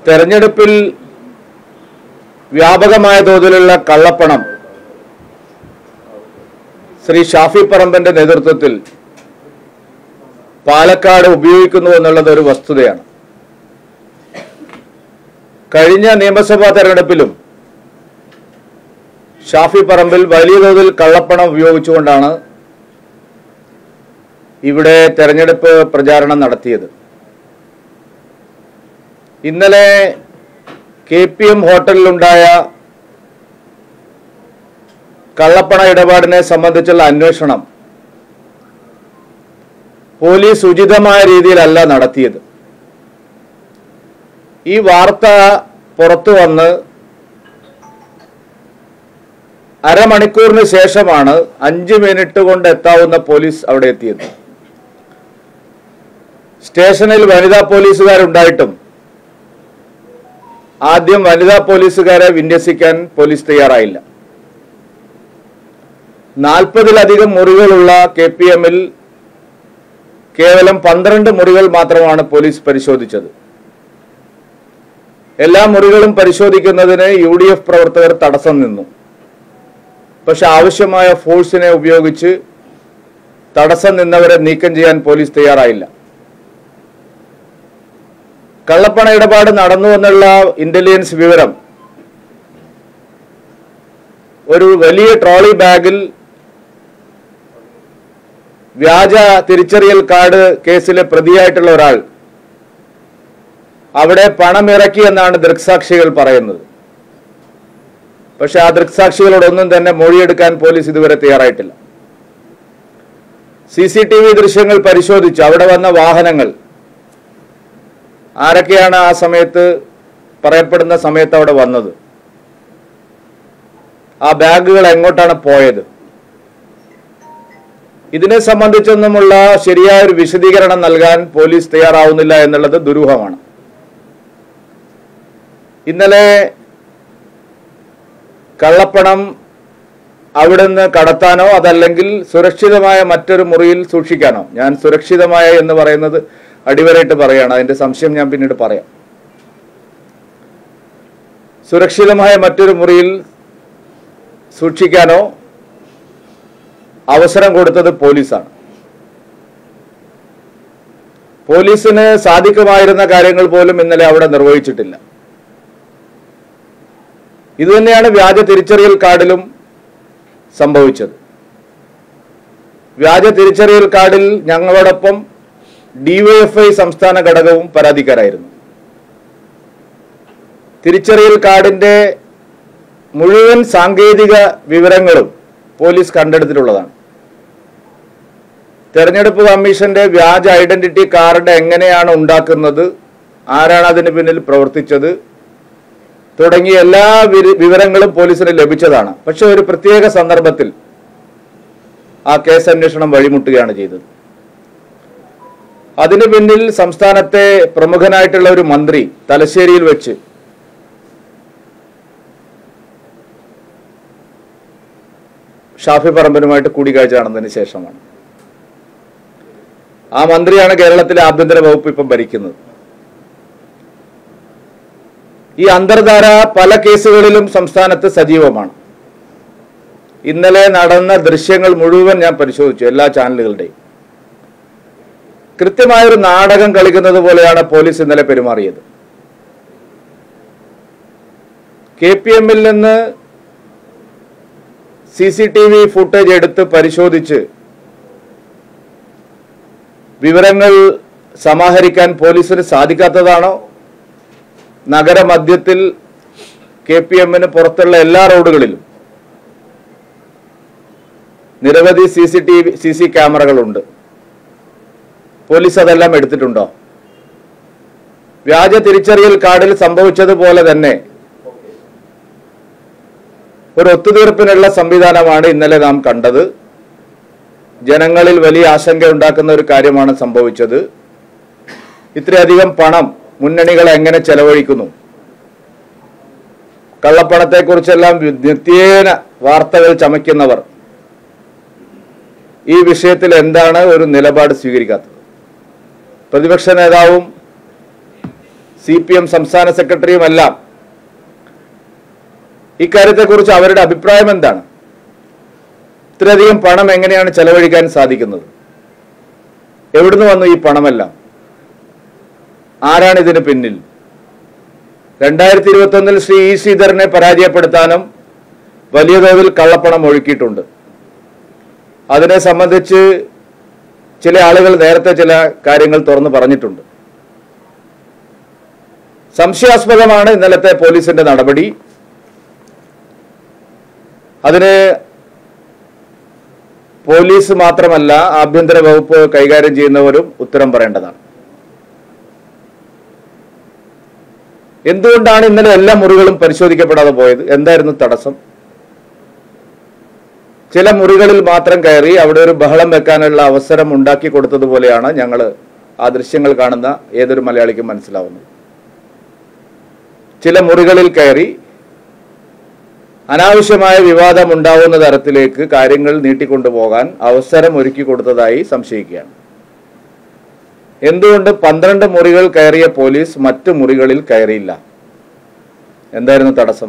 തെരഞ്ഞെടുപ്പിൽ വ്യാപകമായ തോതിലുള്ള കള്ളപ്പണം ശ്രീ ഷാഫി പറമ്പന്റെ നേതൃത്വത്തിൽ പാലക്കാട് ഉപയോഗിക്കുന്നു എന്നുള്ളത് ഒരു വസ്തുതയാണ് കഴിഞ്ഞ നിയമസഭാ തെരഞ്ഞെടുപ്പിലും ഷാഫി പറമ്പിൽ വലിയ തോതിൽ കള്ളപ്പണം ഉപയോഗിച്ചുകൊണ്ടാണ് ഇവിടെ തെരഞ്ഞെടുപ്പ് പ്രചാരണം നടത്തിയത് ഇന്നലെ കെ പി എം ഹോട്ടലിലുണ്ടായ കള്ളപ്പണ ഇടപാടിനെ സംബന്ധിച്ചുള്ള അന്വേഷണം പോലീസ് ഉചിതമായ രീതിയിലല്ല നടത്തിയത് ഈ വാർത്ത പുറത്തു വന്ന് അരമണിക്കൂറിന് ശേഷമാണ് അഞ്ച് മിനിറ്റ് കൊണ്ട് എത്താവുന്ന പോലീസ് അവിടെ എത്തിയത് സ്റ്റേഷനിൽ വനിതാ പോലീസുകാരുണ്ടായിട്ടും ആദ്യം വനിതാ പോലീസുകാരെ വിന്യസിക്കാൻ പോലീസ് തയ്യാറായില്ല നാൽപ്പതിലധികം മുറികളുള്ള കെ പി എമ്മിൽ കേവലം പന്ത്രണ്ട് മുറികൾ മാത്രമാണ് പോലീസ് പരിശോധിച്ചത് എല്ലാ മുറികളും പരിശോധിക്കുന്നതിന് യു ഡി എഫ് പ്രവർത്തകർ തടസ്സം നിന്നു പക്ഷെ ആവശ്യമായ ഫോഴ്സിനെ ഉപയോഗിച്ച് തടസ്സം നിന്നവരെ നീക്കം ചെയ്യാൻ പോലീസ് തയ്യാറായില്ല കള്ളപ്പണ ഇടപാട് നടന്നു എന്നുള്ള ഇന്റലിജൻസ് വിവരം ഒരു വലിയ ട്രോളി ബാഗിൽ വ്യാജ തിരിച്ചറിയൽ കാർഡ് കേസിലെ പ്രതിയായിട്ടുള്ള ഒരാൾ അവിടെ പണം ഇറക്കി എന്നാണ് ദൃക്സാക്ഷികൾ പറയുന്നത് പക്ഷെ ആ ദൃക്സാക്ഷികളോടൊന്നും തന്നെ മൊഴിയെടുക്കാൻ പോലീസ് ഇതുവരെ തയ്യാറായിട്ടില്ല സി സി ടി വി ദൃശ്യങ്ങൾ പരിശോധിച്ച് അവിടെ വന്ന വാഹനങ്ങൾ ആരൊക്കെയാണ് ആ സമയത്ത് പറയപ്പെടുന്ന സമയത്ത് അവിടെ വന്നത് ആ ബാഗുകൾ എങ്ങോട്ടാണ് പോയത് ഇതിനെ സംബന്ധിച്ചൊന്നുമുള്ള ശരിയായ ഒരു വിശദീകരണം നൽകാൻ പോലീസ് തയ്യാറാവുന്നില്ല എന്നുള്ളത് ദുരൂഹമാണ് ഇന്നലെ കള്ളപ്പണം അവിടുന്ന് കടത്താനോ അതല്ലെങ്കിൽ സുരക്ഷിതമായ മറ്റൊരു മുറിയിൽ സൂക്ഷിക്കാനോ ഞാൻ സുരക്ഷിതമായ എന്ന് പറയുന്നത് അടിവരായിട്ട് പറയാണ് അതിന്റെ സംശയം ഞാൻ പിന്നീട് പറയാം സുരക്ഷിതമായ മറ്റൊരു മുറിയിൽ സൂക്ഷിക്കാനോ അവസരം കൊടുത്തത് പോലീസാണ് പോലീസിന് സാധിക്കുമായിരുന്ന കാര്യങ്ങൾ പോലും ഇന്നലെ അവിടെ നിർവഹിച്ചിട്ടില്ല ഇതുതന്നെയാണ് വ്യാജ തിരിച്ചറിയൽ കാർഡിലും സംഭവിച്ചത് വ്യാജ തിരിച്ചറിയൽ കാർഡിൽ ഞങ്ങളോടൊപ്പം ഡിവൈഎഫ്ഐ സംസ്ഥാന ഘടകവും പരാതിക്കാരായിരുന്നു തിരിച്ചറിയൽ കാർഡിന്റെ മുഴുവൻ സാങ്കേതിക വിവരങ്ങളും പോലീസ് കണ്ടെടുത്തിട്ടുള്ളതാണ് തെരഞ്ഞെടുപ്പ് കമ്മീഷന്റെ വ്യാജ ഐഡന്റിറ്റി കാർഡ് എങ്ങനെയാണ് ഉണ്ടാക്കുന്നത് ആരാണ് അതിന് പിന്നിൽ പ്രവർത്തിച്ചത് തുടങ്ങിയ എല്ലാ വിര- വിവരങ്ങളും പോലീസിന് ലഭിച്ചതാണ് പക്ഷെ ഒരു പ്രത്യേക സന്ദർഭത്തിൽ ആ കേസ് അന്വേഷണം വഴിമുട്ടുകയാണ് ചെയ്തത് അതിനു പിന്നിൽ സംസ്ഥാനത്തെ പ്രമുഖനായിട്ടുള്ള ഒരു മന്ത്രി തലശ്ശേരിയിൽ വെച്ച് ഷാഫി പറമ്പനുമായിട്ട് കൂടിക്കാഴ്ച നടന്നതിന് ശേഷമാണ് ആ മന്ത്രിയാണ് കേരളത്തിലെ ആഭ്യന്തര വകുപ്പ് ഇപ്പം ഭരിക്കുന്നത് ഈ അന്തർധാര പല കേസുകളിലും സംസ്ഥാനത്ത് സജീവമാണ് ഇന്നലെ നടന്ന ദൃശ്യങ്ങൾ മുഴുവൻ ഞാൻ പരിശോധിച്ചു എല്ലാ ചാനലുകളുടെയും കൃത്യമായൊരു നാടകം കളിക്കുന്നത് പോലെയാണ് പോലീസ് ഇന്നലെ പെരുമാറിയത് കെ പി എമ്മിൽ നിന്ന് C C T V footage എടുത്ത് പരിശോധിച്ച് വിവരങ്ങൾ സമാഹരിക്കാൻ പോലീസിന് സാധിക്കാത്തതാണോ നഗരമധ്യത്തിൽ കെ പി എമ്മിന് പുറത്തുള്ള എല്ലാ റോഡുകളിലും നിരവധി C C T V C C ക്യാമറകളുണ്ട് പോലീസ് അതെല്ലാം എടുത്തിട്ടുണ്ടോ വ്യാജ തിരിച്ചറിയൽ കാർഡിൽ സംഭവിച്ചതുപോലെ തന്നെ ഒരു ഒത്തുതീർപ്പിനുള്ള സംവിധാനമാണ് ഇന്നലെ നാം കണ്ടത് ജനങ്ങളിൽ വലിയ ആശങ്ക ഉണ്ടാക്കുന്ന ഒരു കാര്യമാണ് സംഭവിച്ചത് ഇത്രയധികം പണം മുന്നണികൾ എങ്ങനെ ചെലവഴിക്കുന്നു കള്ളപ്പണത്തെക്കുറിച്ചെല്ലാം വി- നിത്യേന വാർത്തകൾ ചമയ്ക്കുന്നവർ ഈ വിഷയത്തിൽ എന്താണ് ഒരു നിലപാട് സ്വീകരിക്കാത്തത് പ്രതിപക്ഷ നേതാവും സി പി എം സംസ്ഥാന സെക്രട്ടറിയുമെല്ലാം ഇക്കാര്യത്തെക്കുറിച്ച് അവരുടെ അഭിപ്രായം എന്താണ് ഇത്രയധികം പണം എങ്ങനെയാണ് ചെലവഴിക്കാൻ സാധിക്കുന്നത് എവിടുന്ന് വന്നു ഈ പണമെല്ലാം ആരാണ് ഇതിന് പിന്നിൽ രണ്ടായിരത്തി ഇരുപത്തി ഒന്നിൽ ശ്രീ ഇ ശ്രീധരനെ പരാജയപ്പെടുത്താനും വലിയ തോതിൽ കള്ളപ്പണം ഒഴുക്കിയിട്ടുണ്ട് അതിനെ സംബന്ധിച്ച് ചില ആളുകൾ നേരത്തെ ചില കാര്യങ്ങൾ തുറന്നു പറഞ്ഞിട്ടുണ്ട് സംശയാസ്പദമാണ് ഇന്നലത്തെ പോലീസിന്റെ നടപടി അതിന് പോലീസ് മാത്രമല്ല ആഭ്യന്തര വകുപ്പ് കൈകാര്യം ചെയ്യുന്നവരും ഉത്തരം പറയേണ്ടതാണ് എന്തുകൊണ്ടാണ് ഇന്നലെ എല്ലാ മുറികളും പരിശോധിക്കപ്പെടാതെ പോയത് എന്തായിരുന്നു തടസ്സം ചില മുറികളിൽ മാത്രം കയറി അവിടെ ഒരു ബഹളം വെക്കാനുള്ള അവസരം ഉണ്ടാക്കി കൊടുത്തതുപോലെയാണ് ഞങ്ങൾ ആ ദൃശ്യങ്ങൾ കാണുന്ന ഏതൊരു മലയാളിക്കും മനസ്സിലാവുന്നത് ചില മുറികളിൽ കയറി അനാവശ്യമായ വിവാദം ഉണ്ടാവുന്ന തരത്തിലേക്ക് കാര്യങ്ങൾ നീട്ടിക്കൊണ്ടുപോകാൻ അവസരം ഒരുക്കി കൊടുത്തതായി സംശയിക്കുകയാണ് എന്തുകൊണ്ട് പന്ത്രണ്ട് മുറികൾ കയറിയ പോലീസ് മറ്റു മുറികളിൽ കയറിയില്ല എന്തായിരുന്നു തടസ്സം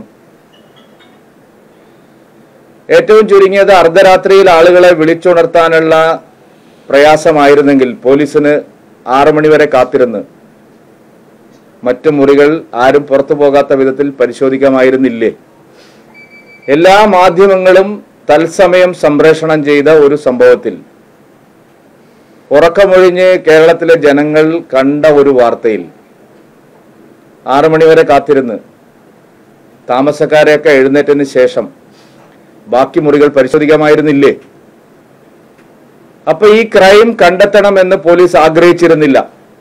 ഏറ്റവും ചുരുങ്ങിയത് അർദ്ധരാത്രിയിൽ ആളുകളെ വിളിച്ചുണർത്താനുള്ള പ്രയാസമായിരുന്നെങ്കിൽ പോലീസിന് ആറു മണിവരെ കാത്തിരുന്ന് മറ്റു മുറികൾ ആരും പുറത്തു പോകാത്ത വിധത്തിൽ പരിശോധിക്കാമായിരുന്നില്ലേ എല്ലാ മാധ്യമങ്ങളും തത്സമയം സംപ്രേഷണം ചെയ്ത ഒരു സംഭവത്തിൽ ഉറക്കമൊഴിഞ്ഞ് കേരളത്തിലെ ജനങ്ങൾ കണ്ട ഒരു വാർത്തയിൽ ആറു മണിവരെ കാത്തിരുന്ന് താമസക്കാരെയൊക്കെ എഴുന്നേറ്റതിന് ശേഷം ബാക്കി മുറികൾ പരിശോധിക്കാമായിരുന്നില്ലേ അപ്പൊ ഈ ക്രൈം കണ്ടെത്തണമെന്ന് പോലീസ് ആഗ്രഹിച്ചിരുന്നില്ല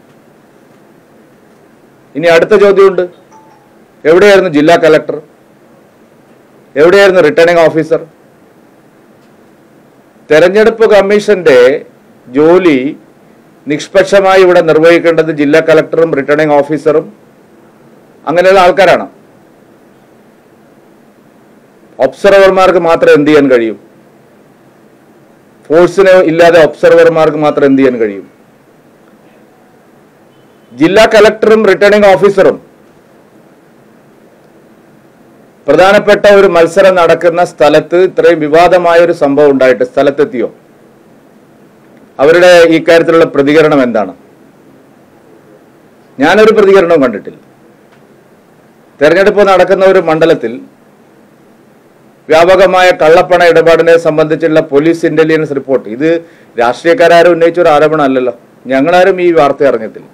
ഇനി അടുത്ത ചോദ്യമുണ്ട് എവിടെയായിരുന്നു ജില്ലാ കലക്ടർ എവിടെയായിരുന്നു റിട്ടേണിംഗ് ഓഫീസർ തെരഞ്ഞെടുപ്പ് കമ്മീഷന്റെ ജോലി നിഷ്പക്ഷമായി ഇവിടെ നിർവഹിക്കേണ്ടത് ജില്ലാ കലക്ടറും റിട്ടേണിംഗ് ഓഫീസറും അങ്ങനെയുള്ള ആൾക്കാരാണ് ഒബ്സർവർമാർക്ക് മാത്രം എന്ത് ചെയ്യാൻ കഴിയും ഫോഴ്സിന് ഇല്ലാതെ ഒബ്സർവർമാർക്ക് മാത്രം എന്ത് ചെയ്യാൻ കഴിയും ജില്ലാ കലക്ടറും റിട്ടേണിംഗ് ഓഫീസറും പ്രധാനപ്പെട്ട ഒരു മത്സരം നടക്കുന്ന സ്ഥലത്ത് ഇത്രയും വിവാദമായ ഒരു സംഭവം ഉണ്ടായിട്ട് സ്ഥലത്തെത്തിയോ അവരുടെ ഈ കാര്യത്തിലുള്ള പ്രതികരണം എന്താണ് ഞാനൊരു പ്രതികരണവും കണ്ടിട്ടില്ല തെരഞ്ഞെടുപ്പ് നടക്കുന്ന ഒരു മണ്ഡലത്തിൽ വ്യാപകമായ കള്ളപ്പണ ഇടപാടിനെ സംബന്ധിച്ചുള്ള പോലീസ് ഇന്റലിജൻസ് റിപ്പോർട്ട് ഇത് രാഷ്ട്രീയക്കാരും ഉന്നയിച്ച ഒരു ആരോപണമല്ലല്ലോ ഞങ്ങളാരും ഈ വാർത്ത അറിഞ്ഞിട്ടില്ല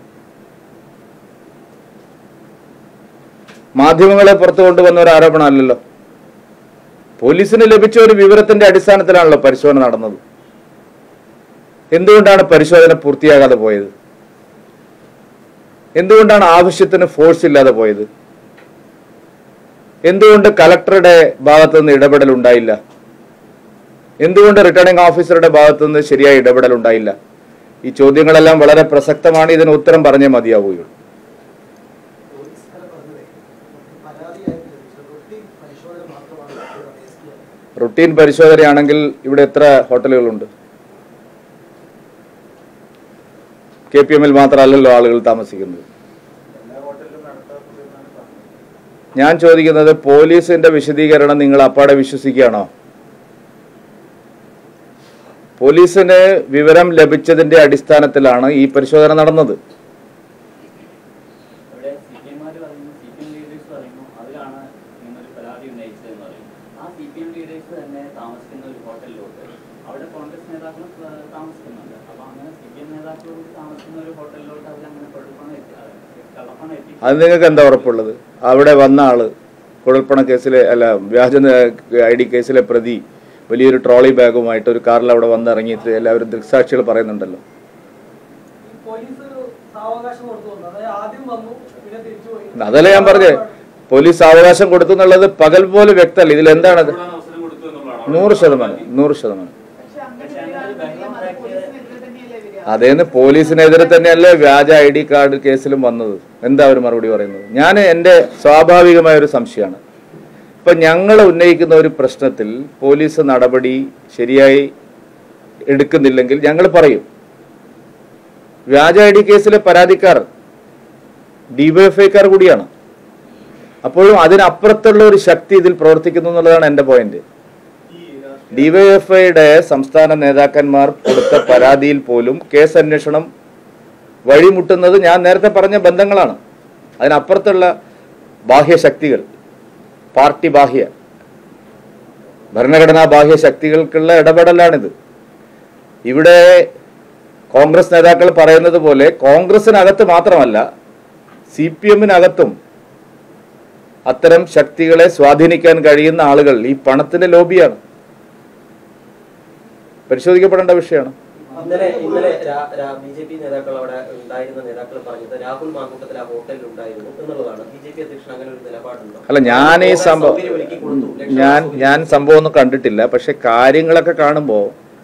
മാധ്യമങ്ങളെ പുറത്തു കൊണ്ടുവന്ന ഒരു ആരോപണമല്ലല്ലോ പോലീസിന് ലഭിച്ച ഒരു വിവരത്തിന്റെ അടിസ്ഥാനത്തിലാണല്ലോ പരിശോധന നടന്നത് എന്തുകൊണ്ടാണ് പരിശോധന പൂർത്തിയാകാതെ പോയത് എന്തുകൊണ്ടാണ് ആവശ്യത്തിന് ഫോഴ്സ് ഇല്ലാതെ പോയത് എന്തുകൊണ്ട് കലക്ടറുടെ ഭാഗത്തു നിന്ന് ഇടപെടൽ ഉണ്ടായില്ല എന്തുകൊണ്ട് റിട്ടേണിംഗ് ഓഫീസറുടെ ഭാഗത്തു നിന്ന് ശരിയായ ഇടപെടൽ ഉണ്ടായില്ല ഈ ചോദ്യങ്ങളെല്ലാം വളരെ പ്രസക്തമാണ് ഇതിന് ഉത്തരം പറഞ്ഞേ മതിയാവുകയുള്ളൂ പോലീസുകാരെ പറഞ്ഞതേ പരാതിയായിട്ട് ലഭിച്ച റൊട്ടീൻ പരിശോധന മാത്രമാണ് ഇവിടെ രജിസ്റ്റർ ചെയ്യുന്നത് റുട്ടീൻ പരിശോധനയാണെങ്കിൽ ഇവിടെ എത്ര ഹോട്ടലുകളുണ്ട് കെ പി എമ്മിൽ മാത്രമല്ലല്ലോ ആളുകൾ താമസിക്കുന്നത് ഞാൻ ചോദിക്കുന്നത് പോലീസിന്റെ വിശദീകരണം നിങ്ങൾ അപ്പാടെ വിശ്വസിക്കുകയാണോ പോലീസിന് വിവരം ലഭിച്ചതിന്റെ അടിസ്ഥാനത്തിലാണ് ഈ പരിശോധന നടന്നത് ഇവിടെ സി പി എംമാർ പറയുന്നു സി പി എം ലീഡേഴ്സ് പറയുന്നു അതിലാണ് നിങ്ങളൊരു പരാതി ഉന്നയിച്ചതെന്ന് പറയുന്നു ആ സി പി എം ലീഡേഴ്സ് തന്നെ താമസിക്കുന്ന ഒരു ഹോട്ടലിലോട്ട് അവിടെ കോൺഗ്രസ് നേതാക്കളും ഏഹ്, താമസിക്കുന്നുണ്ട് അപ്പൊ അങ്ങനെ സി പി എം നേതാക്കളോട് താമസിക്കുന്ന ഒരു ഹോട്ടലിലോട്ട് അവരങ്ങനെ കുഴപ്പമാണ് എത്തി കള്ളപ്പണം എത്തി അത് നിങ്ങൾക്ക് എന്താ ഉറപ്പുള്ളത് അവിടെ വന്ന ആള് കുഴൽപ്പണ കേസിലെ അല്ല വ്യാജ ഐ ഡി കേസിലെ പ്രതി വലിയൊരു ട്രോളി ബാഗുമായിട്ട് ഒരു കാറിൽ അവിടെ വന്നിറങ്ങിയിട്ട് എല്ലാവരും ദൃക്സാക്ഷികൾ പറയുന്നുണ്ടല്ലോ ഈ പോലീസ് സാവകാശം കൊടുത്തു വന്നു അതായത് ആദ്യം വന്നു പിന്നെ തിരിച്ചു പോയി അതല്ലേ ഞാൻ പറഞ്ഞത് പോലീസ് അവകാശം കൊടുത്തു എന്നുള്ളത് പകൽ പോലെ വ്യക്തമല്ല ഇതിൽ എന്താണത് അവസരം കൊടുത്തു എന്നുള്ളതാണ് നൂറ് ശതമാനം നൂറ് ശതമാനം പക്ഷെ അങ്ങനെ ഒരു താല്പര്യം അത് പോലീസിനെതിരെ തന്നെയല്ലേ വരിക അതേന്ന് പോലീസിനെതിരെ തന്നെയല്ലേ വ്യാജ ഐ ഡി കാർഡ് കേസിലും വന്നത് എന്താ അവർ മറുപടി പറയുന്നത് ഞാൻ എൻ്റെ സ്വാഭാവികമായ ഒരു സംശയമാണ് ഇപ്പൊ ഞങ്ങൾ ഉന്നയിക്കുന്ന ഒരു പ്രശ്നത്തിൽ പോലീസ് നടപടി ശരിയായി എടുക്കുന്നില്ലെങ്കിൽ ഞങ്ങൾ പറയും വ്യാജ ഐ ഡി കേസിലെ പരാതിക്കാർ ഡിവൈഎഫ്ഐക്കാർ കൂടിയാണ് അപ്പോഴും അതിനപ്പുറത്തുള്ള ഒരു ശക്തി ഇതിൽ പ്രവർത്തിക്കുന്നു എന്നുള്ളതാണ് എൻ്റെ പോയിന്റ് ഡിവൈഎഫ്ഐയുടെ സംസ്ഥാന നേതാക്കന്മാർ കൊടുത്ത പരാതിയിൽ പോലും കേസ് അന്വേഷണം വഴിമുട്ടുന്നത് ഞാൻ നേരത്തെ പറഞ്ഞ ബന്ധങ്ങളാണ് അതിനപ്പുറത്തുള്ള ബാഹ്യ ശക്തികൾ പാർട്ടി ബാഹ്യ ഭരണഘടനാ ബാഹ്യ ശക്തികൾക്കുള്ള ഇടപെടലാണിത് ഇവിടെ കോൺഗ്രസ് നേതാക്കൾ പറയുന്നത് പോലെ കോൺഗ്രസിനകത്ത് മാത്രമല്ല സി പി എമ്മിനകത്തും അത്തരം ശക്തികളെ സ്വാധീനിക്കാൻ കഴിയുന്ന ആളുകൾ ഈ പണത്തിന്റെ ലോബിയാണ് പരിശോധിക്കപ്പെടേണ്ട വിഷയമാണ് ഇന്നലെ ഇന്നലെ ബി ജെ പി നേതാക്കൾ അവിടെ ഉണ്ടായിരുന്ന നേതാക്കൾ പറഞ്ഞത് രാഹുൽ മാങ്കൂട്ടത്തിൽ ആ ഹോട്ടലിൽ ഉണ്ടായിരുന്നു എന്നുള്ളതാണ് ബി ജെ പി അധ്യക്ഷൻ അങ്ങനെ ഒരു നിലപാടുണ്ടോ അല്ല ഞാൻ ഈ സംഭവം സൗകര്യം ഒരുക്കി കൊടുത്തു. ഞാൻ ഞാൻ സംഭവം ഒന്നും കണ്ടിട്ടില്ല പക്ഷെ കാര്യങ്ങളൊക്കെ കാണുമ്പോൾ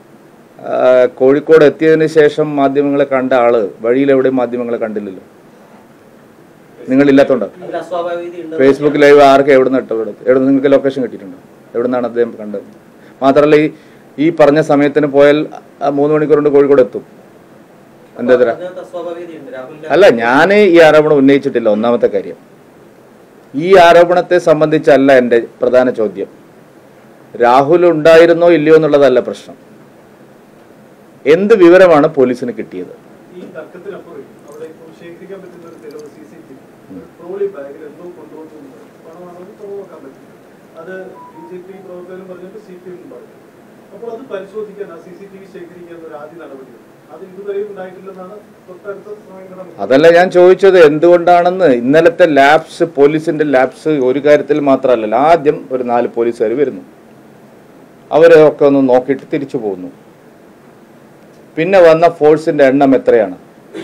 കോഴിക്കോട് എത്തിയതിന് ശേഷം മാധ്യമങ്ങളെ കണ്ട ആള് വഴിയിൽ എവിടെയും മാധ്യമങ്ങളെ കണ്ടില്ലല്ലോ നിങ്ങളില്ലാത്തോണ്ടോ അതിൽ അസ്വാഭാവികത ഉണ്ട് ഫേസ്ബുക്ക് ലൈവ് ആർക്ക് എവിടെ നിന്ന് ഇട്ടോ എവിടെ നിങ്ങൾക്ക് ലൊക്കേഷൻ കിട്ടിയിട്ടുണ്ടോ എവിടെ നിന്നാണ് അദ്ദേഹം കണ്ടത് മാത്രമല്ല ഈ ഈ പറഞ്ഞ സമയത്തിന് പോയാൽ ആ മൂന്ന് മണിക്കൂർ കൊണ്ട് കോഴിക്കോട് എത്തും എന്താ തരാ അതിനകത്ത് അസ്വാഭാവികതയുണ്ട് രാഹുലിന്റെ അല്ല ഞാൻ ഈ ആരോപണം ഉന്നയിച്ചിട്ടില്ല ഒന്നാമത്തെ കാര്യം ഈ ആരോപണത്തെ സംബന്ധിച്ചല്ല എൻ്റെ പ്രധാന ചോദ്യം രാഹുൽ ഉണ്ടായിരുന്നോ ഇല്ലയോ എന്നുള്ളതല്ല പ്രശ്നം എന്ത് വിവരമാണ് പോലീസിന് കിട്ടിയത് ഈ തർക്കത്തിനപ്പുറം അവിടെ ഇപ്പോൾ ശേഖരിക്കാൻ പറ്റുന്ന ഒരു തെളിവ് C C T V trolley ബാഗിൽ എന്തോ കൊണ്ടുവന്നു പണമാണെന്ന് തുറന്നു പറ്റില്ല അത് ബി ജെ പി പ്രവർത്തകരും പറഞ്ഞിട്ട് സി പി എമ്മും പറഞ്ഞു അപ്പോൾ അത് പരിശോധിക്കാൻ ആ സി സി ടി വി ശേഖരിക്കാൻ ഒരു ആദ്യ നടപടിയാണ് അത് ഇതുവരെയും ഉണ്ടായിട്ടില്ലെന്നാണ് തൊട്ടടുത്ത സമയം അതല്ല ഞാൻ ചോദിച്ചത് എന്തുകൊണ്ടാണെന്ന് ഇന്നലത്തെ ലാബ്സ് പോലീസിന്റെ ലാബ്സ് ഒരു കാര്യത്തിൽ മാത്രമല്ലല്ലോ ആദ്യം ഒരു നാല് പോലീസുകാർ വരുന്നു അവരൊക്കെ ഒന്ന് നോക്കിയിട്ട് തിരിച്ചു പോകുന്നു പിന്നെ വന്ന ഫോഴ്സിന്റെ എണ്ണം എത്രയാണ്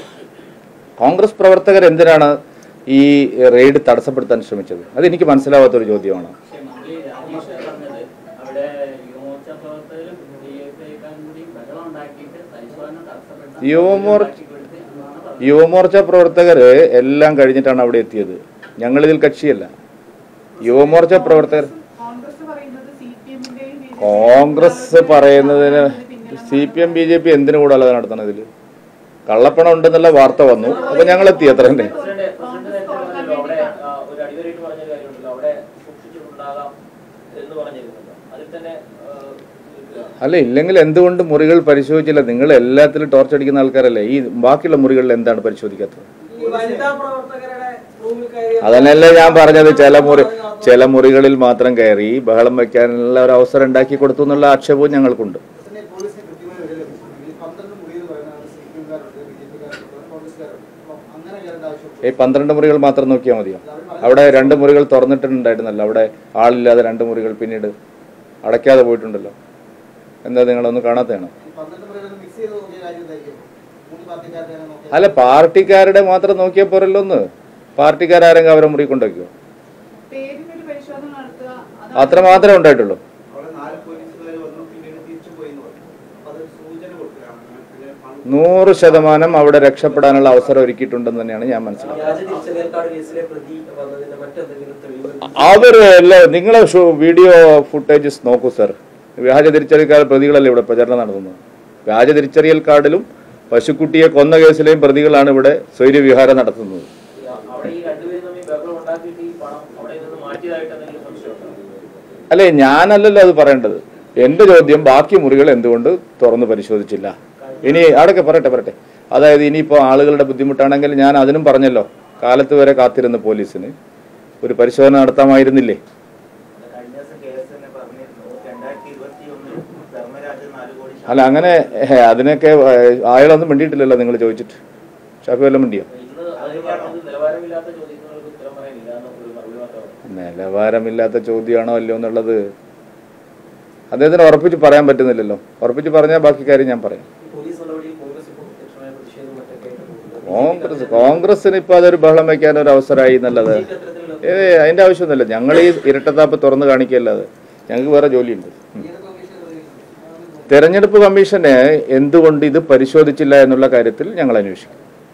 കോൺഗ്രസ് പ്രവർത്തകർ എന്തിനാണ് ഈ റെയ്ഡ് തടസ്സപ്പെടുത്താൻ ശ്രമിച്ചത് അത് എനിക്ക് മനസ്സിലാവാത്തൊരു ചോദ്യമാണ് പക്ഷേ മന്ത്രി രാജേഷ് പറഞ്ഞത് അവിടെ യുവമോർച്ച പ്രവർത്തകരും ഡി എഫ് ഐക്കാരും കൂടി ബഹളം ഉണ്ടാക്കിയിട്ട് പരിശോധന തടസ്സപ്പെടുത്താൻ യുവമോർ- ഉണ്ടാക്കി കൊടുത്ത് എന്നാണ് പറഞ്ഞത്. യുവമോർച്ച പ്രവർത്തകർ എല്ലാം കഴിഞ്ഞിട്ടാണ് അവിടെ എത്തിയത് ഞങ്ങളിതിൽ കക്ഷിയല്ല യുവമോർച്ച പ്രവർത്തകർ കോൺഗ്രസ് പറയുന്നത് സി പി എമ്മിന്റെയും കോൺഗ്രസ് പറയുന്നതിന് C P M B J P എന്തിനു കൂടാതെ നടത്തണം ഇതിൽ കള്ളപ്പണം ഉണ്ടെന്നുള്ള വാർത്ത വന്നു അപ്പൊ ഞങ്ങൾ എത്തി അത്ര തന്നെ പ്രസിഡന്റ് പ്രസിഡന്റ് നേരത്തെ പറഞ്ഞല്ലോ അവിടെ ആ, ഒരു അടിവരയിട്ട് പറഞ്ഞ കാര്യമുണ്ടല്ലോ അവിടെ സൂക്ഷിച്ചിട്ടുണ്ടാകാം എന്ന് പറഞ്ഞിരുന്നല്ലോ അതിൽ തന്നെ ആ, ഇത് അല്ല ഇല്ലെങ്കിൽ എന്തുകൊണ്ട് മുറികൾ പരിശോധിച്ചില്ല നിങ്ങൾ എല്ലാത്തിലും ടോർച്ച് അടിക്കുന്ന ആൾക്കാരല്ലേ ഈ ബാക്കിയുള്ള മുറികളിൽ എന്താണ് പരിശോധിക്കാത്തത് ഈ വനിതാ പ്രവർത്തകരുടെ റൂമിൽ കയറി അതന്നല്ലേ ഞാൻ പറഞ്ഞത് ചില മുറി ചില മുറികളിൽ മാത്രം കയറി ബഹളം വെക്കാനുള്ള ഒരു അവസരം ഉണ്ടാക്കി കൊടുത്തു എന്നുള്ള ആക്ഷേപവും ഞങ്ങൾക്കുണ്ട് തന്നെ പോലീസിന് കൃത്യമായ വിവരം ലഭിച്ചു. ഈ പന്ത്രണ്ട് മുറിയിൽ പറയുന്നത് സി പി എംകാരുണ്ട് ബി ജെ പിക്കാരുണ്ട് കോൺഗ്രസ്സുകാരുണ്ട് അപ്പം അങ്ങനെ കയറേണ്ട ആവശ്യം ഈ പന്ത്രണ്ട് മുറികൾ മാത്രം നോക്കിയാൽ മതിയോ അവിടെ രണ്ട് മുറികൾ തുറന്നിട്ടുണ്ടായിരുന്നല്ലോ അവിടെ ആളില്ലാതെ രണ്ട് മുറികൾ പിന്നീട് അടയ്ക്കാതെ പോയിട്ടുണ്ടല്ലോ എന്താ നിങ്ങളൊന്ന് കാണാത്തതാണ് ഈ പന്ത്രണ്ട് മുറികൾ മിക്സ് ചെയ്ത് നോക്കിയ കാര്യം എന്തായിരിക്കും മൂന്ന് പാർട്ടിക്കാരുടെ നോക്കിയാൽ അല്ല പാർട്ടിക്കാരുടെ മാത്രം നോക്കിയാൽ പോരല്ലോ ഒന്ന് പാർട്ടിക്കാരെങ്കിലും അവരെ മുറി കൊണ്ടുവയ്ക്കുമോ പേരിനൊരു പരിശോധന നടത്തുക അത് അത്ര മാത്രമേ ഉണ്ടായിട്ടുള്ളൂ അവിടെ നാല് പോലീസുകാർ വന്നു പിന്നീട് തിരിച്ചു പോയി എന്ന് പറഞ്ഞു അപ്പൊ അതൊരു സൂചന കൊടുക്കുകയാണ് പിന്നെ പണം നൂറ് ശതമാനം അവിടെ രക്ഷപ്പെടാനുള്ള അവസരം ഒരുക്കിയിട്ടുണ്ടെന്ന് തന്നെയാണ് ഞാൻ മനസ്സിലാക്കുന്നത് വ്യാജ തിരിച്ചറിയൽ കാർഡ് കേസിലെ പ്രതി വന്നതിന്റെ മറ്റെന്തെങ്കിലും തെളിവ് അവര് അല്ല നിങ്ങളെ ഷോ- വീഡിയോ ഫുട്ടേജസ് നോക്കൂ സർ വ്യാജ തിരിച്ചറിയൽ കാർഡ് പ്രതികളല്ലേ ഇവിടെ പ്രചരണം നടത്തുന്നത് വ്യാജ തിരിച്ചറിയൽ കാർഡിലും പശുക്കുട്ടിയെ കൊന്ന കേസിലെയും പ്രതികളാണ് ഇവിടെ സ്വൈര്യവിഹാരം നടത്തുന്നത് ഈ അവിടെ ഈ രണ്ടുപേരും തമ്മിൽ ബഹളം ഉണ്ടാക്കിയിട്ട് ഈ പണം അവിടെ നിന്ന് മാറ്റിയതായിട്ട് എന്തെങ്കിലും സംശയമുണ്ടോ അല്ലെ ഞാനല്ലല്ലോ അത് പറയേണ്ടത് എന്റെ ചോദ്യം ബാക്കി മുറികൾ എന്തുകൊണ്ട് തുറന്ന് പരിശോധിച്ചില്ല ഇനി അവിടെയൊക്കെ പറയട്ടെ പറയട്ടെ അതായത് ഇനിയിപ്പോൾ ആളുകളുടെ ബുദ്ധിമുട്ടാണെങ്കിൽ ഞാൻ അതിനും പറഞ്ഞല്ലോ കാലത്ത് വരെ കാത്തിരുന്ന പോലീസിന് ഒരു പരിശോധന നടത്താമായിരുന്നില്ലേ കഴിഞ്ഞ ദിവസം കേസ് തന്നെ പറഞ്ഞിരുന്നു രണ്ടായിരത്തി ഇരുപത്തി ഒന്നിൽ ധർമ്മരാജൻ നാല് കോടി അല്ല അങ്ങനെ ഏഹ്, അതിനൊക്കെ ഏഹ്, അയാളൊന്നും മിണ്ടിയിട്ടില്ലല്ലോ നിങ്ങൾ ചോദിച്ചിട്ട് ഷാഫി വല്ലതും മിണ്ടിയോ ഇന്ന് അത് പറഞ്ഞത് നിലവാരമില്ലാത്ത ചോദ്യങ്ങൾക്ക് ഉത്തരം പറയാനില്ല എന്ന് ഒരു മറുപടി മാത്രമാണ് നിലവാരമില്ലാത്ത ചോദ്യമാണോ അല്ലയോ എന്നുള്ളത് അദ്ദേഹത്തിന് ഉറപ്പിച്ച് പറയാൻ പറ്റുന്നില്ലല്ലോ ഉറപ്പിച്ച് പറഞ്ഞാൽ ബാക്കി കാര്യം ഞാൻ പറയാം പോലീസ് നടപടിയിൽ കോൺഗ്രസ് ഇപ്പോൾ പ്രത്യക്ഷമായ പ്രതിഷേധം മറ്റൊക്കെ ആയിട്ട് പോകുന്നത്. കോൺഗ്രസ് കോൺഗ്രസിന് ഇപ്പൊ അതൊരു ബഹളം വെക്കാൻ ഒരു അവസരമായി എന്നുള്ളത് BJP അത്തരത്തിലുള്ള ഏ അതിന്റെ ആവശ്യമൊന്നുമില്ല ഞങ്ങൾ ഈ ഇരട്ടത്താപ്പ് തുറന്ന് കാണിക്കല്ലാതെ ഞങ്ങൾക്ക് വേറെ ജോലിയുണ്ട് ഉം. തെരഞ്ഞെടുപ്പ് കമ്മീഷന് എന്തുകൊണ്ട് ഇത് പരിശോധിച്ചില്ല എന്നുള്ള കാര്യത്തിൽ ഞങ്ങൾ അന്വേഷിക്കും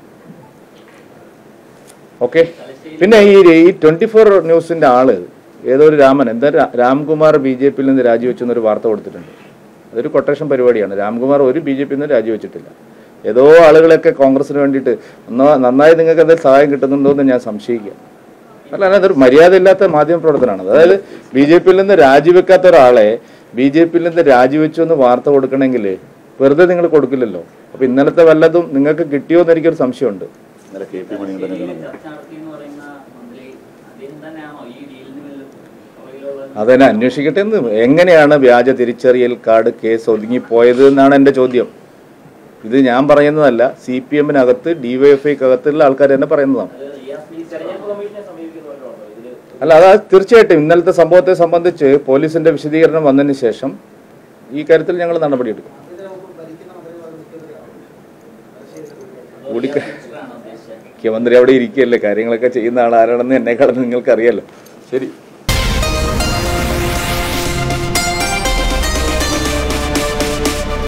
ഓക്കെ പിന്നെ ഈ ഈ ട്വന്റി ഫോർ ന്യൂസിന്റെ ആള് ഏതോ ഒരു രാമൻ എന്താ രാ- രാംകുമാർ ബി ജെ പിയിൽ നിന്ന് രാജിവെച്ചെന്നൊരു വാർത്ത കൊടുത്തിട്ടുണ്ട് അതൊരു കൊട്ടേഷൻ പരിപാടിയാണ് രാംകുമാർ ഒരു ബി ജെ പിയിൽ നിന്ന് രാജിവെച്ചിട്ടില്ല ഏതോ ആളുകളൊക്കെ കോൺഗ്രസിന് വേണ്ടിയിട്ട് നന്നാ- നന്നായി നിങ്ങൾക്ക് എന്തെങ്കിലും സഹായം കിട്ടുന്നുണ്ടോ എന്ന് ഞാൻ സംശയിക്കുക അല്ല അല്ല, അതൊരു മര്യാദയില്ലാത്ത മാധ്യമ പ്രവർത്തനമാണ് അതായത് ബി ജെ പിയിൽ നിന്ന് രാജിവെക്കാത്ത ഒരാളെ ബി ജെ പിയിൽ നിന്ന് രാജിവെച്ചു എന്ന് വാർത്ത കൊടുക്കണമെങ്കിൽ വെറുതെ നിങ്ങൾ കൊടുക്കില്ലല്ലോ അപ്പൊ ഇന്നലത്തെ വല്ലതും നിങ്ങൾക്ക് കിട്ടിയോ എന്ന് എനിക്കൊരു സംശയമുണ്ട് ഇന്നലെ കെ പി മണികണ്ഠൻ ഡൽഹിയിൽ ചർച്ച നടത്തി എന്ന് പറയുന്ന മന്ത്രി അദ്ദേഹം തന്നെയാണോ ഈ ഡീലിന് പിന്നിൽ പുറകിലുള്ളത് അതന്നെ അന്വേഷിക്കട്ടെ എന്ന് എങ്ങനെയാണ് വ്യാജ തിരിച്ചറിയൽ കാർഡ് കേസ് ഒതുങ്ങിപ്പോയത് എന്നാണ് എൻ്റെ ചോദ്യം ഇത് ഞാൻ പറയുന്നതല്ല സി പി എമ്മിനകത്ത് ഡിവൈഎഫ്ഐക്കകത്തുള്ള ആൾക്കാർ തന്നെ പറയുന്നതാണ് അത് റിയാസ് ഈ തെരഞ്ഞെടുപ്പ് കമ്മീഷനെ സമീപിക്കുന്നുണ്ടോ ഇതിൽ അല്ല അതാ തീർച്ചയായിട്ടും ഇന്നലത്തെ സംഭവത്തെ സംബന്ധിച്ച് പോലീസിന്റെ വിശദീകരണം വന്നതിന് ശേഷം ഈ കാര്യത്തിൽ ഞങ്ങൾ നടപടിയെടുക്കും ഇതിന് മുമ്പ് ഭരിക്കുന്ന മന്ത്രിമാർ മുഖ്യമന്ത്രിയാവും അത് ശരി കൂടി മിനിസ്റ്ററാണോ ഉദ്ദേശിച്ചത് മുഖ്യമന്ത്രി അവിടെ ഇരിക്കുകയല്ലേ കാര്യങ്ങളൊക്കെ ചെയ്യുന്ന ആൾ ആരാണെന്ന് എന്നെക്കാളും നിങ്ങൾക്ക് അറിയാലോ ശരി